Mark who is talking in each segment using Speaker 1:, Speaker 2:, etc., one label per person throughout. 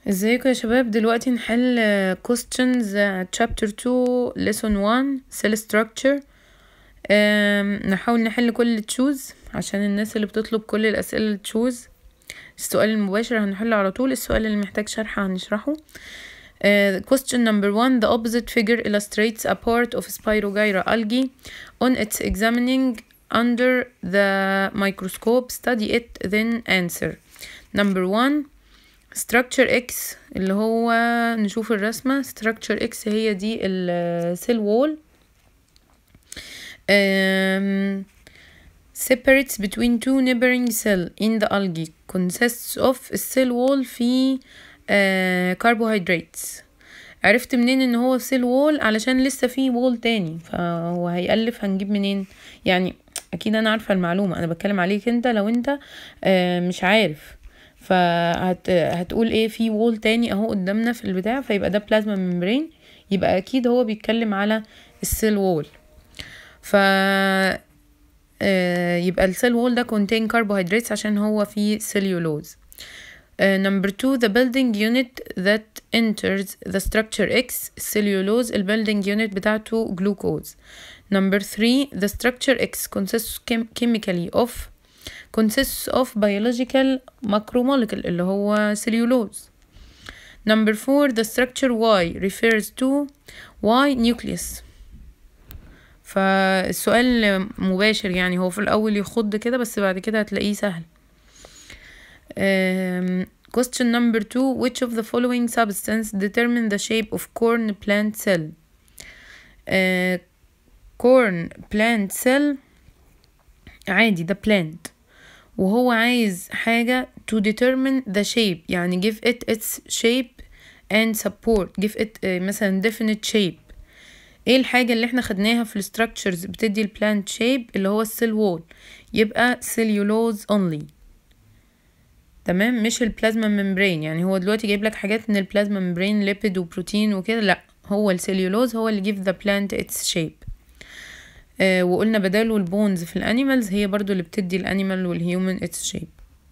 Speaker 1: ازيكم يا شباب دلوقتي نحل questions chapter 2 lesson 1 cell structure أم، نحاول نحل كل تشوز عشان الناس اللي بتطلب كل الأسئلة تشوز السؤال المباشر هنحله على طول السؤال اللي محتاج شرح هنشرحه Uh, question number one the opposite figure illustrates a part of Spirogyra algae on its examining under the microscope study it then answer number one structure X اللي هو نشوف الرسمة structure X هي دي السيل وول um, separates between two neighboring cell in the algae consists of السيل وول في uh, carbohydrates عرفت منين ان هو سيل وول علشان لسه في وول تاني فهو هيألف هنجيب منين يعني اكيد انا عارفه المعلومه انا بتكلم عليك انت لو انت آه مش عارف فهت هتقول ايه في وول تاني اهو قدامنا في البتاع فيبقى ده بلازما ممبرين يبقى اكيد هو بيتكلم على السيل وول ف آه يبقى السيل وول ده contain carbohydrates عشان هو فيه cellulose Uh, number two, the building unit that enters the structure X cellulose ال building unit بتاعته glucose. Number three, the structure X consists chem chemically of consists of biological macromolecule اللي هو cellulose. Number four, the structure Y refers to Y nucleus. فالسؤال مباشر يعني هو في الأول يخض كده بس بعد كده هتلاقيه سهل. Um, question number two which of the following substance determine the shape of corn plant cell uh, corn plant cell عادي ده plant وهو عايز حاجة to determine the shape يعني give it its shape and support give it uh, مثلا definite shape ايه الحاجة اللي احنا خدناها في الستراكشرز بتدي البلانت شيب اللي هو السيل وول يبقى cellulose only تمام مش البلازما ممبرين يعني هو دلوقتي جايب لك حاجات من البلازما ممبرين ليبيد وبروتين وكده لا هو السليولوز هو اللي give the plant its shape آه وقلنا بداله البونز في الانيمالز هي برضو اللي بتدي الانيمال والهيومن its shape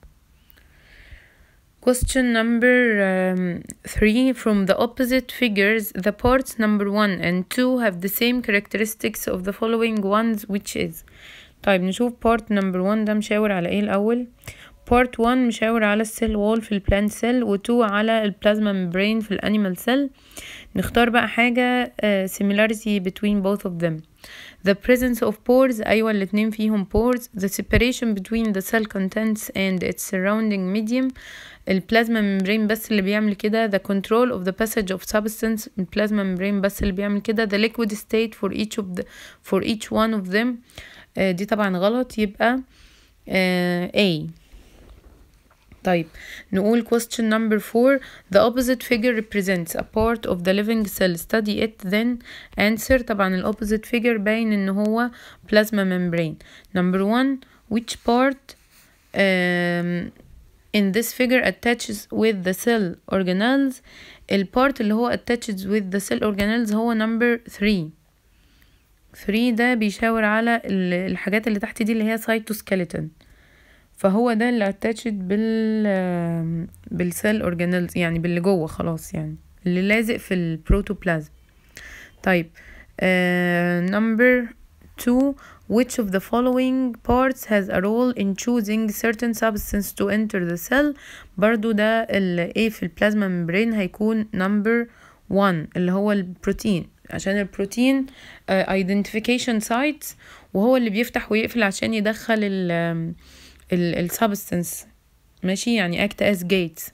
Speaker 1: Question number um, three from the opposite figures the parts number one and two have the same characteristics of the following ones which is طيب نشوف part number one ده مشاور على ايه الاول بارت 1 مشاور على السيل وول في البلانت سيل و 2 على البلازما ممبرين في الانيمال سيل نختار بقى حاجة uh, similarity between both of them the presence of pores أيوة الاتنين فيهم pores the separation between the cell contents and its surrounding medium البلازما ممبرين بس اللي بيعمل كده the control of the passage of substance البلازما ممبرين بس اللي بيعمل كده the liquid state for each of the for each one of them uh, دي طبعا غلط يبقى uh, A طيب نقول question number four the opposite figure represents a part of the living cell study it then answer طبعا ال opposite figure باين ان هو plasma membrane number one which part um, in this figure attaches with the cell organelles البارت اللي هو attaches with the cell organelles هو number three 3 ده بيشاور على الحاجات اللي تحت دي اللي هي cytoskeleton فهو ده اللي اتاتشد بال بالسيل اورجانيلز يعني باللي جوه خلاص يعني اللي لازق في البروتوبلازم طيب نمبر uh, two which of the following parts has a role in choosing certain substance to enter the cell برضو ده اللي ايه في البلازما ممبرين هيكون number one اللي هو البروتين عشان البروتين uh, identification sites وهو اللي بيفتح ويقفل عشان يدخل ال السبستنس ماشي يعني act as gates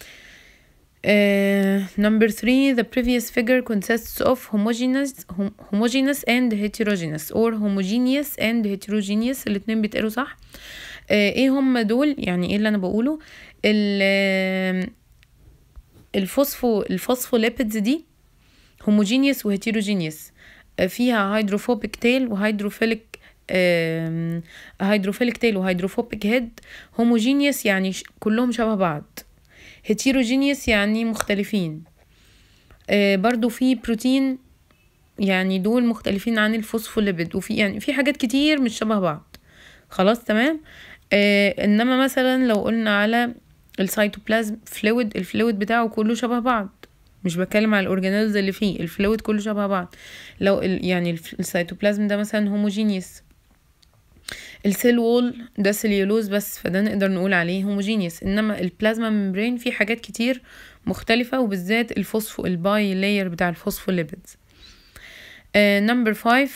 Speaker 1: uh, number three the previous figure consists of homogeneous hom homogeneous and heterogeneous or homogeneous and heterogeneous الاتنين بيتقروا صح uh, ايه هم دول يعني ايه اللي انا بقوله ال الفوسفو الفوسفوليبيدز دي homogeneous و heterogeneous uh, فيها hydrophobic tail و hydrophilic هيدروفيليك تيل وهيدروفوبيك هيد هوموجينيوس يعني كلهم شبه بعض هيتيروجينيوس يعني مختلفين آه برضو في بروتين يعني دول مختلفين عن الفوسفوليبيد وفي يعني في حاجات كتير مش شبه بعض خلاص تمام آه انما مثلا لو قلنا على السيتوبلازم فلويد الفلويد بتاعه كله شبه بعض مش بتكلم على الاورجانيلز اللي فيه الفلويد كله شبه بعض لو ال يعني الف- السيتوبلازم ده مثلا هوموجينيوس السيل وول ده سليولوز بس فده نقدر نقول عليه هوموجينيوس انما البلازما ممبرين فيه حاجات كتير مختلفة وبالذات الفوسفو الباي لاير بتاع الفوسفوليبيدز نمبر 5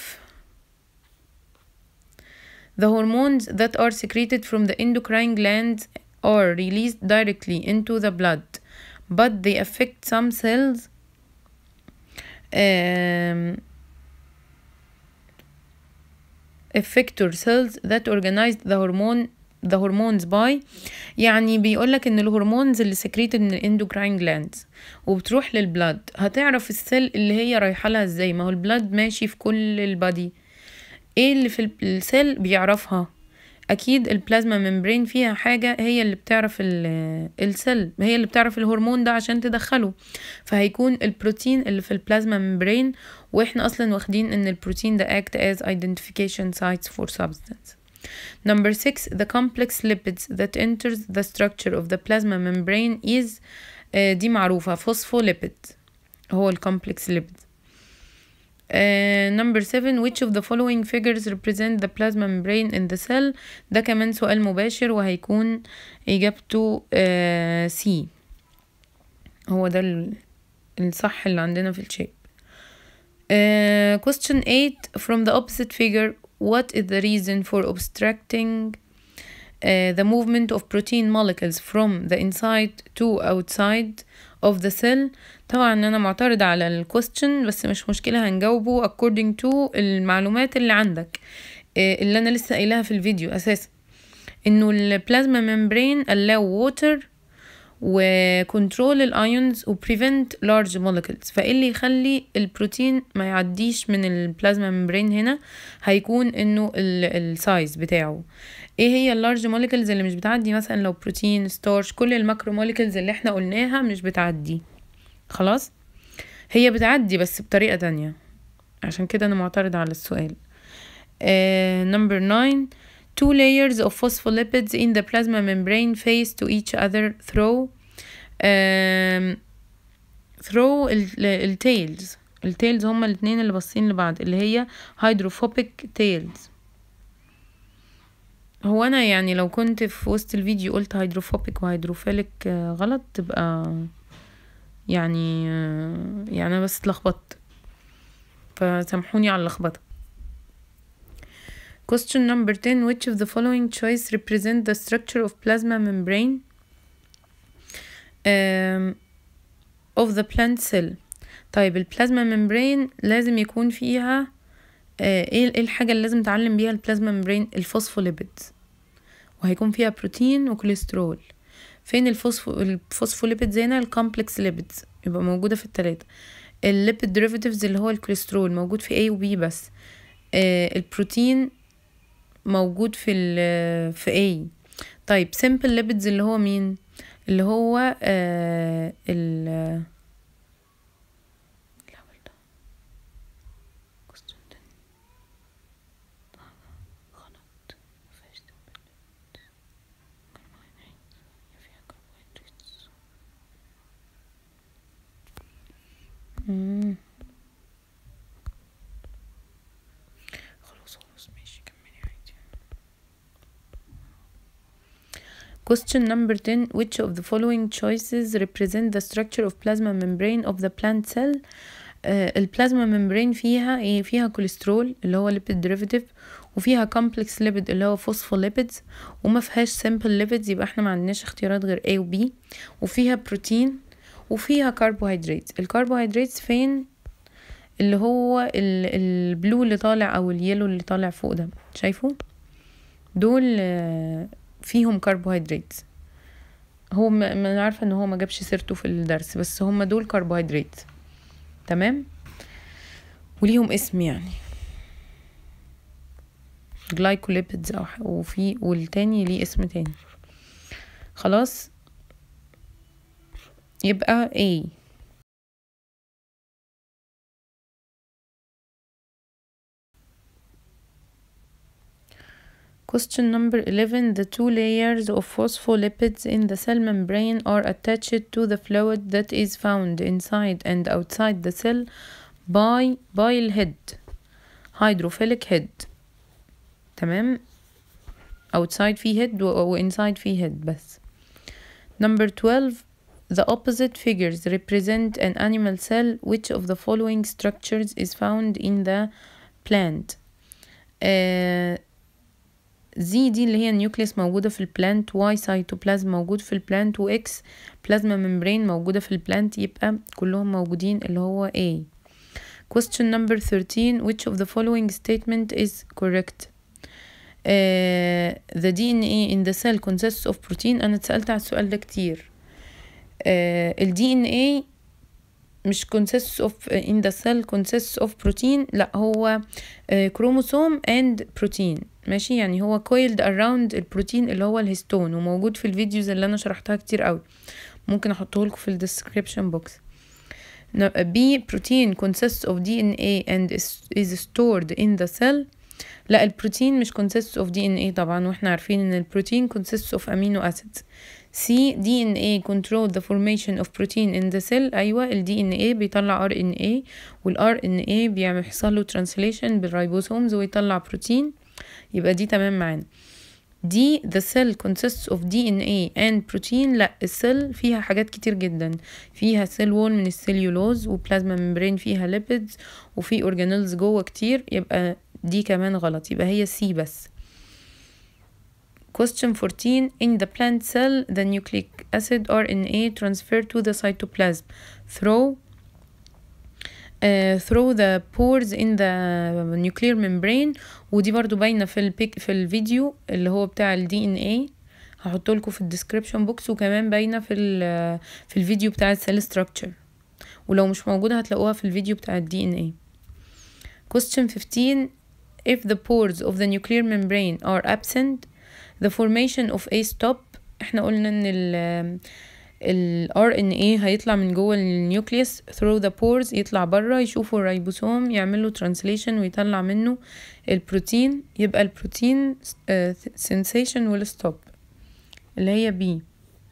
Speaker 1: The hormones that are secreted from the endocrine glands are released directly into the blood, but they affect some cells um, effector cells that organize the hormone the hormones by يعني بيقولك ان الهرمونز اللي سكريتد من الاندوكراين جلاندز وبتروح للبلاد هتعرف السيل اللي هي رايحه لها ازاي ما هو البلاد ماشي في كل البادي ايه اللي في السيل بيعرفها اكيد البلازما ممبرين فيها حاجه هي اللي بتعرف ال- السيل هي اللي بتعرف الهرمون ده عشان تدخله فهيكون البروتين اللي في البلازما ممبرين واحنا اصلا واخدين ان البروتين ده act as identification sites for substance Number six, the complex lipids that enters the structure of the plasma membrane is uh, دي معروفة phospholipid هو ال complex lipid. Uh, number seven, which of the following figures represent the plasma membrane in the cell ده كمان سؤال مباشر وهيكون إجابته uh, C هو ده ال- الصح اللي عندنا في الشيب Uh, question 8 from the opposite figure what is the reason for obstructing uh, the movement of protein molecules from the inside to outside of the cell طبعا انا معترض على الكويستشن بس مش مشكلة هنجاوبه according to المعلومات اللي عندك uh, اللي انا لسه قايلها في الفيديو اساسا انه البلازما ممبرين allow water وكنترول الايونز وبريفنت لارج molecules فايه اللي يخلي البروتين ما يعديش من البلازما ممبرين هنا هيكون انه السايز بتاعه ايه هي اللارج molecules اللي مش بتعدي مثلا لو بروتين ستارش كل الماكرو molecules اللي احنا قلناها مش بتعدي خلاص هي بتعدي بس بطريقة تانية عشان كده انا معترض على السؤال uh, number 9 two layers of phospholipids in the plasma membrane face to each other through um, through ال- التيلز التيلز هما الاتنين اللي باصين لبعض اللي هي hydrophobic tails هو انا يعني لو كنت في وسط الفيديو قلت هيدروفوبيك وهيدروفيلك آه، غلط تبقى يعني آه، يعني انا بس اتلخبطت فسامحوني على اللخبطه Question number 10 Which of the following choice represent the structure of plasma membrane um, of the plant cell طيب البلازما ممبرين لازم يكون فيها آه، ايه إيه الحاجة اللي لازم نتعلم بيها البلازما ممبرين الفوسفوليبيدز وهيكون فيها بروتين وكوليسترول فين الفوسفو الفوسفوليبيدز هنا الكومبلكس ليبيدز يبقى موجودة في التلاتة الليبيد ديريفاتيفز اللي هو الكوليسترول موجود في A و B بس آه البروتين موجود في ال في A طيب simple lipids اللي هو مين اللي هو آه ال الهبل ده. question ده. غلط. مفيهاش simple lipids. carbohydrates. فيها carbohydrates. مم. خلاص خلاص ماشي كملي عادي Question number 10 Which of the following choices represent the structure of plasma membrane of the plant cell آه البلازما ممبرين فيها ايه فيها كوليسترول اللي هو lipid derivative وفيها complex lipid اللي هو phospholipids وما فيهاش simple lipids يبقى احنا ما عندناش اختيارات غير A و B وفيها بروتين وفيها كربوهيدرات الكربوهيدرات فين اللي هو ال- البلو اللي طالع او اليلو اللي طالع فوق ده شايفه دول آه، فيهم كربوهيدرات هو ما ما انا عارفه ان هو ما جابش سيرته في الدرس بس هم دول كربوهيدرات تمام وليهم اسم يعني جلايكوليبيدز او ح- وفي والتاني ليه اسم تاني خلاص يبقى A Question number 11. The two layers of phospholipids in the cell membrane are attached to the fluid that is found inside and outside the cell by bile head hydrophilic head تمام outside فيه head و و inside فيه head بس number 12 the opposite figures represent an animal cell which of the following structures is found in the plant آه زي دي اللي هي النيوكليس موجودة في البلانت واي سيتوبلازم موجود في البلانت واكس بلازما ممبرين موجودة في البلانت يبقى كلهم موجودين اللي هو A question number 13 which of the following statement is correct uh, the DNA in the cell consists of protein أنا اتسألت على السؤال ده كتير uh, ال DNA مش consists of in the cell consists of protein لا هو uh, chromosome and protein ماشي يعني هو coiled around البروتين اللي هو الهستون وموجود في الفيديوز اللي انا شرحتها كتير قوي ممكن احطه لكم في الديسكريبشن بوكس B protein consists of DNA and is, is stored in the cell لا البروتين مش consists of DNA طبعا واحنا عارفين ان البروتين consists of amino acids C DNA control the formation of protein in the cell أيوة ال DNA بيطلع RNA وال RNA بيعمل يحصل له translation بالريبوسومز ويطلع بروتين يبقى دي تمام معانا دي the cell consists of DNA and protein لا السيل فيها حاجات كتير جدا فيها سيل وول من السيليولوز وبلازما ممبرين فيها ليبيدز وفي اورجانيلز جوه كتير يبقى دي كمان غلط يبقى هي سي بس Question 14 In the plant cell the nucleic acid RNA transferred to the cytoplasm through uh, through the pores in the nuclear membrane ودي برضو باينة في البيك في الفيديو اللي هو بتاع ال DNA هحط لكم في الديسكريبشن بوكس وكمان باينة في ال في الفيديو بتاع السيل structure ولو مش موجودة هتلاقوها في الفيديو بتاع ال DNA Question 15 If the pores of the nuclear membrane are absent the formation of a stop احنا قلنا ان ال ال RNA هيطلع من جوه النيوكليوس through the pores يطلع بره يشوفوا الريبوسوم يعمل له translation ويطلع منه البروتين يبقى البروتين uh, sensation will stop اللي هي B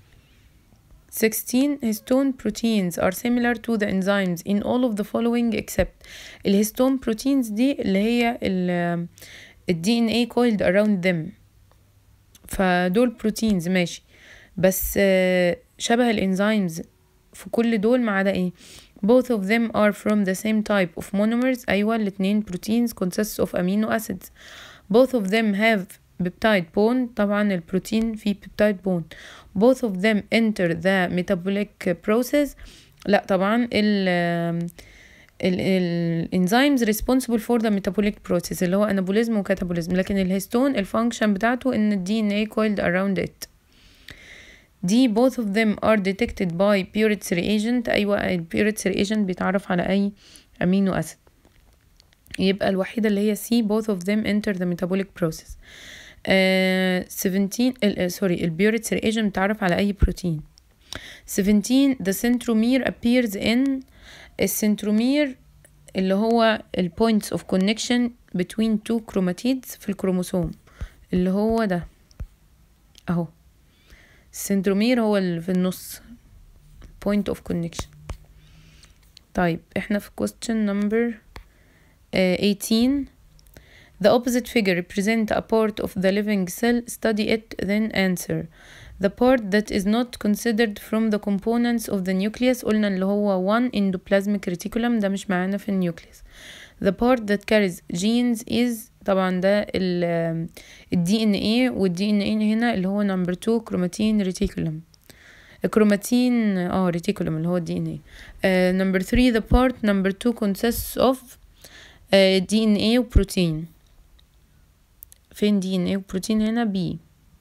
Speaker 1: 16 histone proteins are similar to the enzymes in all of the following except الهستون proteins دي اللي هي ال ال DNA coiled around them فدول بروتينز ماشي بس شبه الانزيمز في كل دول ما عدا ايه both of them are from the same type of monomers أيوة الاتنين proteins consists of amino acids both of them have peptide bond طبعا البروتين فيه peptide bond both of them enter the metabolic process لا طبعا ال الانزيمز responsible for the metabolic process اللي هو انابوليزم وكاتابوليزم لكن الهستون الفانكشن بتاعته ان الدي ان اي coiled around it دي both of them are detected by Puret's reagent أيوة ال Puret's reagent بيتعرف على أي أمينو أسيد يبقى الوحيدة اللي هي C both of them enter the metabolic process uh, 17 ال سوري ال Puret's reagent بيتعرف على أي بروتين 17 the centromere appears in السنترومير اللي هو ال points of connection between two chromatids في الكروموسوم اللي هو ده اهو السنترومير هو اللي في النص point of connection طيب احنا في question number uh, 18 The opposite figure represent a part of the living cell study it then answer The part that is not considered from the components of the nucleus قلنا اللي هو one endoplasmic reticulum ده مش معانا في النيوكليوس The part that carries genes is طبعا ده ال الدي ان ايه والدي ان ايه هنا اللي هو number two chromatin reticulum الكروماتين اه ريتيكولوم اللي هو الدي ان ايه number three the part number two consists of دي ان ايه وبروتين فين دي ان ايه وبروتين هنا بي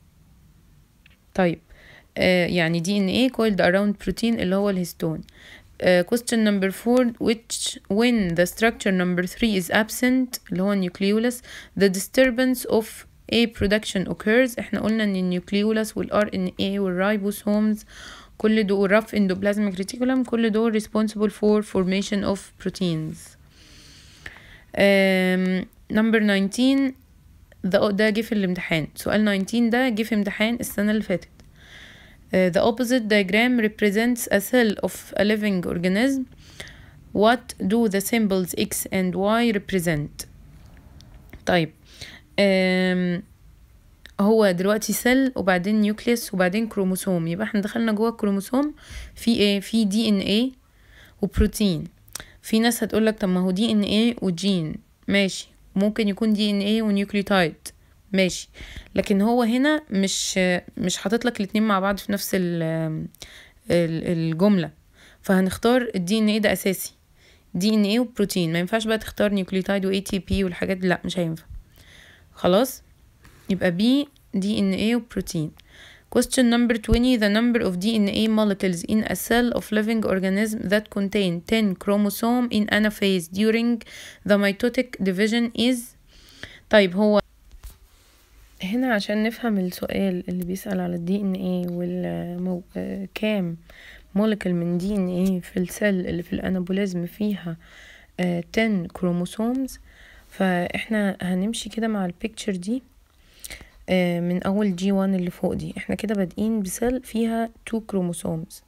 Speaker 1: طيب آه يعني دي ان ايه coiled around protein اللي هو الهستون uh, question number four which when the structure number three is absent اللي هو nucleolus the disturbance of A production occurs احنا قلنا ان النيوكليولس والار ان اي والرايبوسومز كل دول rough endoplasmic reticulum كل دول responsible for formation of proteins um, number 19 ده ده جه في الامتحان سؤال 19 ده جه في امتحان السنة اللي فاتت Uh, the opposite diagram represents a cell of a living organism. What do the symbols X and Y represent? طيب um, هو دلوقتي سيل وبعدين نيوكليس وبعدين كروموسوم يبقى احنا دخلنا جوه الكروموسوم في ايه في دي ان ايه وبروتين في ناس هتقولك طب ما هو دي ان ايه وجين ماشي ممكن يكون دي ان ايه ونيوكليوتايد ماشي لكن هو هنا مش مش حاطط لك الاتنين مع بعض في نفس ال- ال- الجمله فهنختار الدي ان ايه ده اساسي دي ان ايه وبروتين ما ينفعش بقى تختار نيوكليوتايد واي تي بي والحاجات دي لا مش هينفع خلاص يبقى بي دي ان ايه وبروتين Question number 20 The number of DNA molecules in a cell of living organism that contain 10 chromosome in anaphase during the mitotic division is طيب هو هنا عشان نفهم السؤال اللي بيسأل على الدي ان ايه والمو... آه، كام مولكل من دي ان ايه في السيل اللي في الانابوليزم فيها آه 10 كروموسومز فاحنا هنمشي كده مع البيكتشر دي آه من اول جي 1 اللي فوق دي احنا كده بادئين بسيل فيها 2 كروموسومز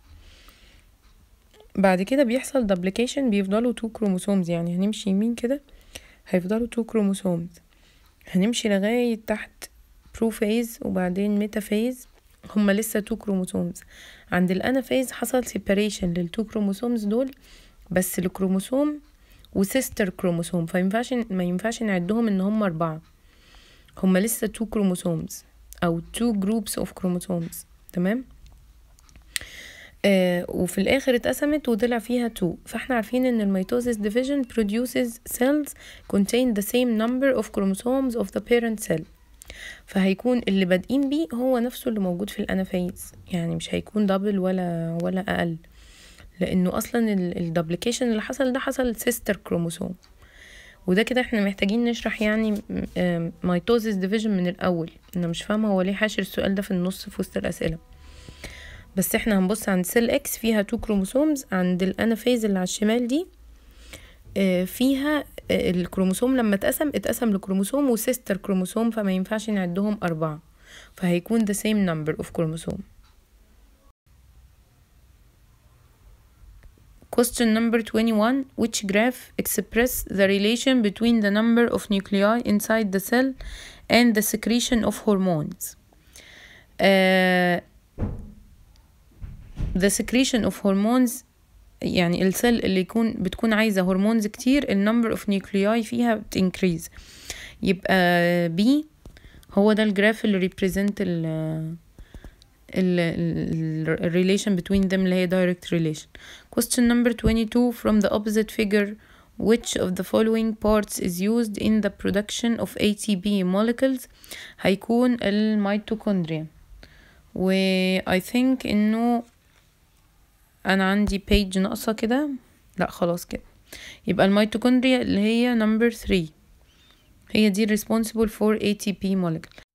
Speaker 1: بعد كده بيحصل دوبليكيشن بيفضلوا 2 كروموسومز يعني هنمشي يمين كده هيفضلوا 2 كروموسومز هنمشي لغاية تحت بروفيز وبعدين ميتافيز هما لسه 2 كروموسومز عند الانافيز حصل سيباريشن للتو كروموسومز دول بس الكروموسوم وسيستر كروموسوم فينفعش ما ينفعش نعدهم ان هم اربعة هما لسه 2 كروموسومز او 2 جروبس اوف كروموسومز تمام آه وفي الاخر اتقسمت وطلع فيها 2 فاحنا عارفين ان الميتوزيس division produces cells contain the same number of chromosomes of the parent cell فهيكون اللي بادئين بيه هو نفسه اللي موجود في الانافيز يعني مش هيكون دبل ولا ولا اقل لانه اصلا الدبليكيشن اللي حصل ده حصل سيستر كروموسوم وده كده احنا محتاجين نشرح يعني ميتوزيس ديفيجن من الاول انا مش فاهمه هو ليه حاشر السؤال ده في النص في وسط الاسئله بس احنا هنبص عند سيل اكس فيها 2 كروموسومز عند الانافيز اللي على الشمال دي آه، فيها آه، الكروموسوم لما اتقسم اتقسم لكروموسوم وسيستر كروموسوم فما ينفعش نعدهم أربعة فهيكون the same number of chromosome Question number 21 Which graph express the relation between the number of nuclei inside the cell and the secretion of hormones? Uh, the secretion of hormones يعني السيل اللي يكون بتكون عايزة هرمونز كتير ال number of nuclei فيها بت increase يبقى B هو ده الجراف اللي represent ال ال ال relation between them اللي هي direct relation question number 22 from the opposite figure which of the following parts is used in the production of ATP molecules هيكون الميتوكوندريا و I think انه انا عندي page ناقصة كده لا خلاص كده يبقى الميتوكوندريا اللي هي number 3 هي دي responsible for ATP molecule